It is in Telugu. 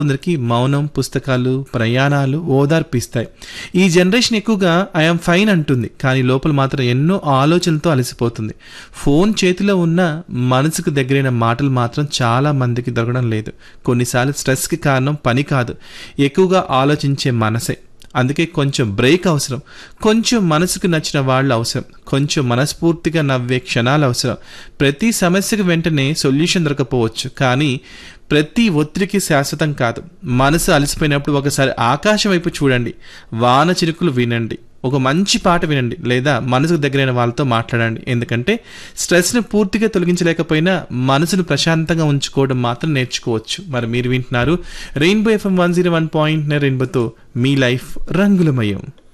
కొందరికి మౌనం పుస్తకాలు ప్రయాణాలు ఓదార్పిస్తాయి ఈ జనరేషన్ ఎక్కువగా ఐఎమ్ ఫైన్ అంటుంది కానీ లోపల మాత్రం ఎన్నో ఆలోచనలతో అలసిపోతుంది ఫోన్ చేతిలో ఉన్న మనసుకు దగ్గరైన మాటలు మాత్రం చాలా మందికి దొరకడం లేదు కొన్నిసార్లు స్ట్రెస్కి కారణం పని కాదు ఎక్కువగా ఆలోచించే మనసే అందుకే కొంచెం బ్రేక్ అవసరం కొంచెం మనసుకు నచ్చిన వాళ్ళు అవసరం కొంచెం మనస్ఫూర్తిగా నవ్వే క్షణాలు అవసరం ప్రతి సమస్యకు వెంటనే సొల్యూషన్ దొరకపోవచ్చు కానీ ప్రతి ఒత్తిడికి శాశ్వతం కాదు మనసు అలసిపోయినప్పుడు ఒకసారి ఆకాశం వైపు చూడండి వాన చిరుకులు వినండి ఒక మంచి పాట వినండి లేదా మనసుకు దగ్గరైన వాళ్ళతో మాట్లాడండి ఎందుకంటే స్ట్రెస్ను పూర్తిగా తొలగించలేకపోయినా మనసును ప్రశాంతంగా ఉంచుకోవడం మాత్రం నేర్చుకోవచ్చు మరి మీరు వింటున్నారు Rainbow FM one zero one point రెయిన్బోతో మీ లైఫ్ రంగులమయం